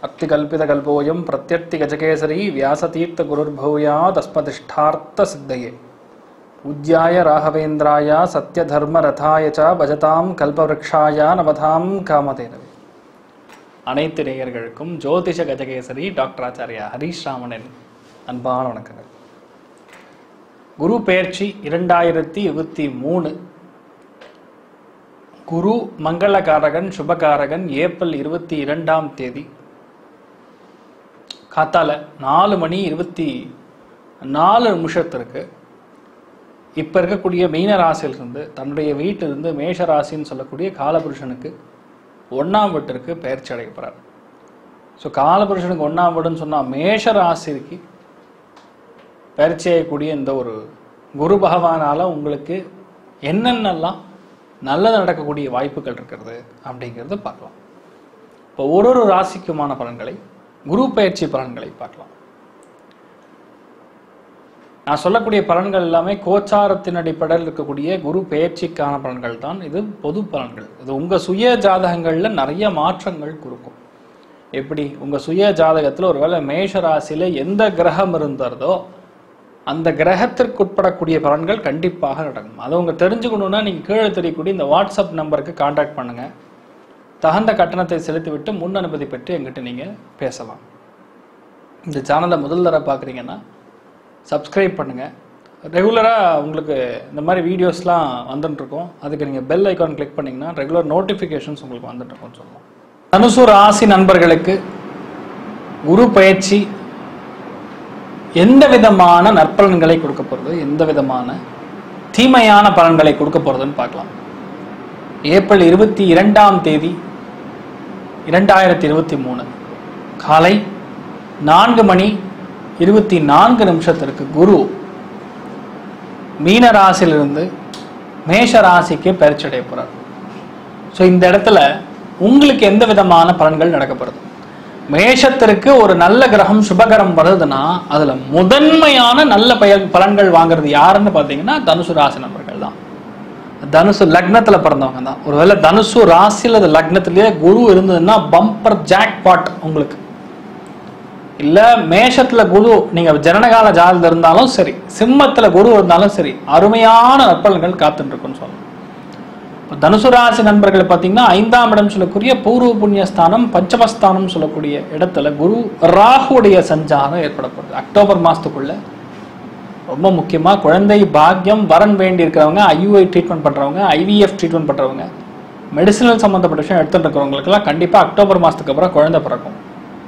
அர்த்திகல்பிதகல்போயம் பிரத்யர்த்தி கஜகேசரி வியாசதீர்த்த குருர்பூயா தஸ்மதிஷ்டார்த்த சித்தையே உஜ்யாய ராகவேந்திராய சத்யதர்ம ரதாய ச பஜதாம் கல்பவருக்ஷாய நவதாம் காமதேனவே அனைத்து நேயர்களுக்கும் ஜோதிஷ கஜகேசரி டாக்டர் ஆச்சாரியா ஹரீஷ் ராமனின் அன்பான வணக்கங்கள் குரு பெயர்ச்சி இரண்டாயிரத்தி இருபத்தி மூணு குரு மங்களகாரகன் சுபகாரகன் ஏப்ரல் இருபத்தி இரண்டாம் தேதி காத்தால நாலு மணி இருபத்தி நாலு நிமிஷத்திற்கு இப்போ இருக்கக்கூடிய மீன ராசியிலிருந்து தன்னுடைய வீட்டிலிருந்து மேஷ ராசின்னு சொல்லக்கூடிய காலபுருஷனுக்கு ஒன்றாம் வீட்டிற்கு பெயர்ச்சி அடைய போகிறார் ஸோ காலபுருஷனுக்கு ஒன்றாம் வீடுன்னு சொன்னால் மேஷ ராசிக்கு பயிற்சி செய்யக்கூடிய இந்த ஒரு குரு பகவானால உங்களுக்கு என்னென்னலாம் நல்லது நடக்கக்கூடிய வாய்ப்புகள் இருக்கிறது அப்படிங்கிறத பார்க்கலாம் இப்போ ஒரு ஒரு ராசிக்குமான பலன்களை குரு பயிற்சி பலன்களை பார்க்கலாம் நான் சொல்லக்கூடிய பலன்கள் எல்லாமே கோச்சாரத்தின் அடிப்படையில் இருக்கக்கூடிய குரு பெயர்ச்சிக்கான பலன்கள் தான் இது பொது பலன்கள் இது உங்க சுய ஜாதகங்கள்ல நிறைய மாற்றங்கள் கொடுக்கும் எப்படி உங்க சுய ஜாதகத்துல ஒருவேளை மேஷ ராசியில எந்த கிரகம் இருந்ததோ அந்த கிரகத்திற்கு உட்படக்கூடிய பலன்கள் கண்டிப்பாக நடக்கும் அதை உங்க தெரிஞ்சுக்கணும்னா நீங்க கீழே தெரியக்கூடிய இந்த வாட்ஸ்அப் நம்பருக்கு காண்டாக்ட் பண்ணுங்க தகுந்த கட்டணத்தை செலுத்திவிட்டு முன் அனுமதி பெற்று எங்கிட்ட நீங்க பேசலாம் இந்த சேனலை முதல் தடவை பார்க்குறீங்கன்னா சப்ஸ்கிரைப் பண்ணுங்க ரெகுலராக உங்களுக்கு இந்த மாதிரி வீடியோஸ்லாம் வந்துட்டு இருக்கும் அதுக்கு நீங்கள் பெல் ஐக்கான் கிளிக் பண்ணீங்கன்னா ரெகுலர் நோட்டிஃபிகேஷன்ஸ் உங்களுக்கு வந்துட்டு இருக்கும்னு சொல்லலாம் தனுசு ராசி நண்பர்களுக்கு குரு பயிற்சி எந்த விதமான நற்பலன்களை கொடுக்க போகிறது எந்த விதமான தீமையான பலன்களை கொடுக்க போகிறதுன்னு பார்க்கலாம் ஏப்ரல் இருபத்தி இரண்டாம் தேதி இரண்டாயிரத்தி இருபத்தி மூணு காலை நான்கு மணி இருபத்தி நான்கு நிமிஷத்திற்கு குரு மீன ராசியிலிருந்து மேஷ ராசிக்கு பயிற்சி அடைய போறார் ஸோ இந்த இடத்துல உங்களுக்கு எந்த விதமான பலன்கள் நடக்கப்படுது மேஷத்திற்கு ஒரு நல்ல கிரகம் சுபகரம் வருதுன்னா அதுல முதன்மையான நல்ல பயன் பலன்கள் வாங்குறது யாருன்னு பார்த்தீங்கன்னா தனுசு ராசி நண்பர்கள் தான் தனுசு லக்னத்துல பிறந்தவங்க தான் ஒருவேளை தனுசு ராசியில் அது லக்னத்திலேயே குரு இருந்ததுன்னா பம்பர் ஜாக் பாட் உங்களுக்கு இல்ல மேஷத்துல குரு நீங்க ஜனனகால ஜாதகத்தில் இருந்தாலும் சரி சிம்மத்துல குரு இருந்தாலும் சரி அருமையான நற்பலன்கள் காத்துட்டு இருக்குன்னு சொல்லலாம் இப்போ தனுசு ராசி நண்பர்கள் பார்த்தீங்கன்னா ஐந்தாம் இடம் சொல்லக்கூடிய பூர்வ புண்ணியஸ்தானம் பஞ்சமஸ்தானம் சொல்லக்கூடிய இடத்துல குரு ராகுடைய சஞ்சாரம் ஏற்படப்படுது அக்டோபர் மாசத்துக்குள்ள ரொம்ப முக்கியமா குழந்தை பாக்கியம் வரன் வேண்டி இருக்கிறவங்க ஐயுஐ ட்ரீட்மெண்ட் பண்றவங்க ஐவிஎஃப் ட்ரீட்மெண்ட் பண்றவங்க மெடிசினல் சம்மந்தப்பட்ட விஷயம் எடுத்துட்டு இருக்கிறவங்களுக்கெல்லாம் கண்டிப்பா அக்டோபர் மாசத்துக்கு அப்புறம் குழந்தை பிறக்கும்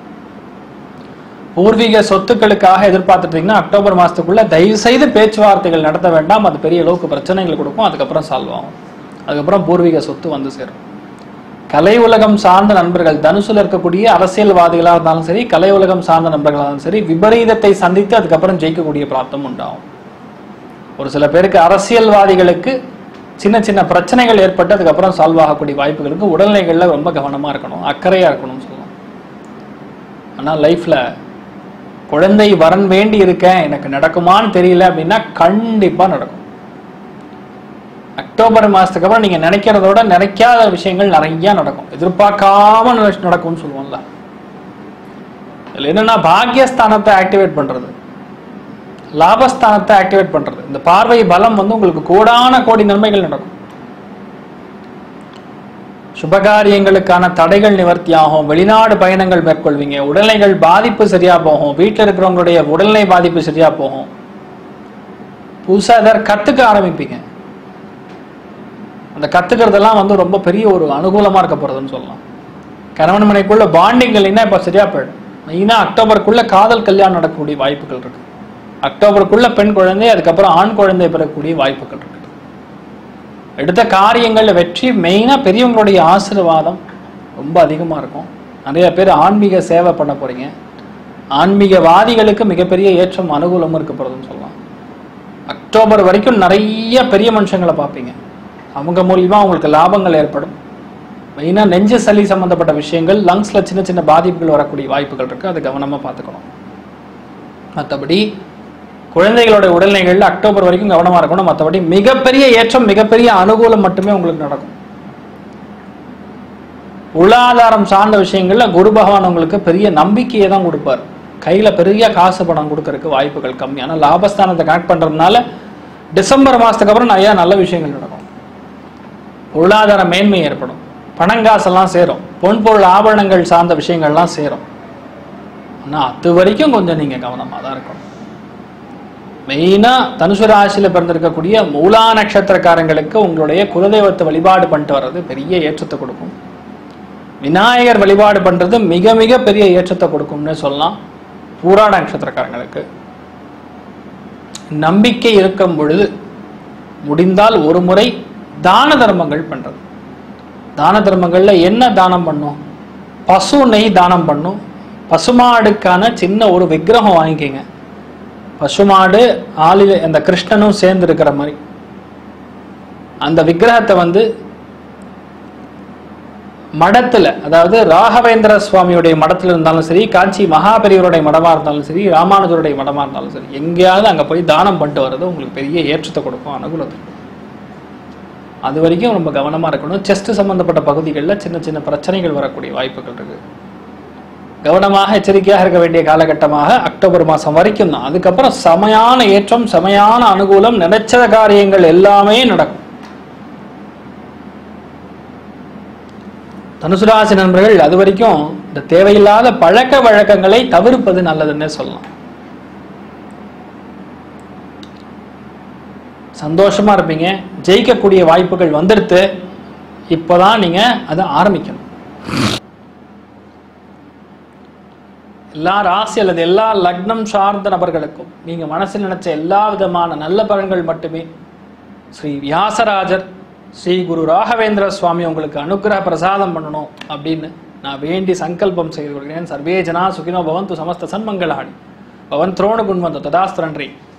பூர்வீக சொத்துக்களுக்காக எதிர்பார்த்துட்டீங்கன்னா அக்டோபர் மாசத்துக்குள்ள தயவு செய்து பேச்சுவார்த்தைகள் நடத்த வேண்டாம் அது பெரிய அளவுக்கு பிரச்சனைகளை கொடுக்கும் அதுக்கப்புறம் சால்வ் ஆகும் அதுக்கப்புறம் பூர்வீக சொத்து வந்து சேரும் கலை உலகம் சார்ந்த நண்பர்கள் தனுசுல இருக்கக்கூடிய அரசியல்வாதிகளாக இருந்தாலும் சரி கலை உலகம் சார்ந்த நண்பர்களாக இருந்தாலும் சரி விபரீதத்தை சந்தித்து அதுக்கப்புறம் ஜெயிக்கக்கூடிய பிராப்தம் உண்டாகும் ஒரு சில பேருக்கு அரசியல்வாதிகளுக்கு சின்ன சின்ன பிரச்சனைகள் ஏற்பட்டு அதுக்கப்புறம் சால்வ் ஆகக்கூடிய வாய்ப்புகளுக்கு உடல்நிலைகளில் ரொம்ப கவனமா இருக்கணும் அக்கறையா இருக்கணும்னு சொல்லலாம் ஆனால் லைஃப்ல குழந்தை வரன் வேண்டி இருக்கேன் எனக்கு நடக்குமான்னு தெரியல அப்படின்னா கண்டிப்பா நடக்கும் அக்டோபர் மாசத்துக்கு அப்புறம் நீங்க நினைக்கிறதோட நினைக்காத விஷயங்கள் நிறைய நடக்கும் எதிர்பார்க்காம நினைச்சு நடக்கும்னு சொல்லுவோம்ல இதுல என்னன்னா பாக்கியஸ்தானத்தை ஆக்டிவேட் பண்றது லாபஸ்தானத்தை ஆக்டிவேட் பண்றது இந்த பார்வை பலம் வந்து உங்களுக்கு கோடான கோடி நன்மைகள் நடக்கும் சுபகாரியங்களுக்கான தடைகள் நிவர்த்தி ஆகும் வெளிநாடு பயணங்கள் மேற்கொள்வீங்க உடல்நிலைகள் பாதிப்பு சரியா போகும் வீட்டில் இருக்கிறவங்களுடைய உடல்நிலை பாதிப்பு சரியா போகும் புதுசா ஏதாவது கத்துக்க ஆரம்பிப்பீங்க அந்த கத்துக்கிறதெல்லாம் வந்து ரொம்ப பெரிய ஒரு அனுகூலமா இருக்க போறதுன்னு சொல்லலாம் கணவன் மனைக்குள்ள பாண்டிங் இல்லைன்னா இப்ப சரியா போயிடும் மெயினா அக்டோபருக்குள்ள காதல் கல்யாணம் நடக்கக்கூடிய வாய்ப்புகள் இருக்கு அக்டோபருக்குள்ள பெண் குழந்தை அதுக்கப்புறம் ஆண் குழந்தை பெறக்கூடிய வாய்ப்புகள் இருக்கு எடுத்த காரியங்கள்ல வெற்றி மெயினா பெரியவங்களுடைய ஆசீர்வாதம் ரொம்ப அதிகமா இருக்கும் நிறைய பேர் ஆன்மீக சேவை பண்ண போறீங்க ஆன்மீகவாதிகளுக்கு மிகப்பெரிய ஏற்றம் அனுகூலமும் இருக்க போறதுன்னு சொல்லலாம் அக்டோபர் வரைக்கும் நிறைய பெரிய மனுஷங்களை பார்ப்பீங்க அவங்க மூலியமா உங்களுக்கு லாபங்கள் ஏற்படும் மெயினாக நெஞ்சு சளி சம்மந்தப்பட்ட விஷயங்கள் லங்ஸ்ல சின்ன சின்ன பாதிப்புகள் வரக்கூடிய வாய்ப்புகள் இருக்கு அதை கவனமா பார்த்துக்கணும் மற்றபடி குழந்தைகளோட உடல்நிலைகள்ல அக்டோபர் வரைக்கும் கவனமா இருக்கணும் மற்றபடி மிகப்பெரிய ஏற்றம் மிகப்பெரிய அனுகூலம் மட்டுமே உங்களுக்கு நடக்கும் பொருளாதாரம் சார்ந்த விஷயங்கள்ல குரு பகவான் உங்களுக்கு பெரிய நம்பிக்கையை தான் கொடுப்பார் கையில பெரிய காசு பணம் கொடுக்கறதுக்கு வாய்ப்புகள் கம்மி ஆனா லாபஸ்தானத்தை கனெக்ட் பண்றதுனால டிசம்பர் மாசத்துக்கு அப்புறம் நிறைய நல்ல விஷயங்கள் நடக்கும் பொருளாதார மேன்மை ஏற்படும் பணங்காசெல்லாம் சேரும் பொன் பொருள் ஆபரணங்கள் சார்ந்த விஷயங்கள்லாம் சேரும் ஆனா அது வரைக்கும் கொஞ்சம் நீங்க கவனமா தான் இருக்கணும் மெயினா தனுசு ராசியில பிறந்திருக்கக்கூடிய மூலா நட்சத்திரக்காரங்களுக்கு உங்களுடைய குலதெய்வத்தை வழிபாடு பண்ணிட்டு வர்றது பெரிய ஏற்றத்தை கொடுக்கும் விநாயகர் வழிபாடு பண்றது மிக மிக பெரிய ஏற்றத்தை கொடுக்கும்னு சொல்லலாம் பூராட நட்சத்திரக்காரங்களுக்கு நம்பிக்கை இருக்கும் பொழுது முடிந்தால் ஒரு முறை தான தர்மங்கள் பண்றது தான தர்மங்கள்ல என்ன தானம் பண்ணும் பசு நெய் தானம் பண்ணும் பசுமாடுக்கான சின்ன ஒரு விக்கிரகம் வாங்கிக்கங்க பசுமாடு ஆளில் அந்த கிருஷ்ணனும் சேர்ந்து இருக்கிற மாதிரி அந்த விக்கிரகத்தை வந்து மடத்துல அதாவது ராகவேந்திர சுவாமியுடைய மடத்துல இருந்தாலும் சரி காஞ்சி மகாபெரியவருடைய மடமா இருந்தாலும் சரி ராமானுஜருடைய மடமா இருந்தாலும் சரி எங்கேயாவது அங்க போய் தானம் பண்ணிட்டு வர்றது உங்களுக்கு பெரிய ஏற்றத்தை கொடுக்கும் அனுகூலத்தை கொடுக்கும். அது வரைக்கும் ரொம்ப கவனமா இருக்கணும் செஸ்ட் சம்பந்தப்பட்ட பகுதிகளில் சின்ன சின்ன பிரச்சனைகள் வரக்கூடிய வாய்ப்புகள் இருக்கு கவனமாக எச்சரிக்கையாக இருக்க வேண்டிய காலகட்டமாக அக்டோபர் மாசம் வரைக்கும் தான் அதுக்கப்புறம் செமையான ஏற்றம் செமையான அனுகூலம் நினைச்ச காரியங்கள் எல்லாமே நடக்கும் தனுசு ராசி நண்பர்கள் அது வரைக்கும் இந்த தேவையில்லாத பழக்க வழக்கங்களை தவிர்ப்பது நல்லதுன்னே சொல்லலாம் சந்தோஷமா இருப்பீங்க ஜெயிக்கக்கூடிய வாய்ப்புகள் வந்துடுத்து இப்போதான் நீங்க அதை ஆரம்பிக்கணும் எல்லா ராசி அல்லது எல்லா லக்னம் சார்ந்த நபர்களுக்கும் நீங்க மனசில் நினைச்ச எல்லா விதமான நல்ல பலன்கள் மட்டுமே ஸ்ரீ வியாசராஜர் ஸ்ரீ குரு ராகவேந்திர சுவாமி உங்களுக்கு அனுக்கிரக பிரசாதம் பண்ணணும் அப்படின்னு நான் வேண்டி சங்கல்பம் செய்து கொள்கிறேன் சர்வே ஜனா சுகினோ பவந்து சமஸ்த சன்மங்களாணி பவன் துரோண குண்வந்த ததாஸ்து நன்றி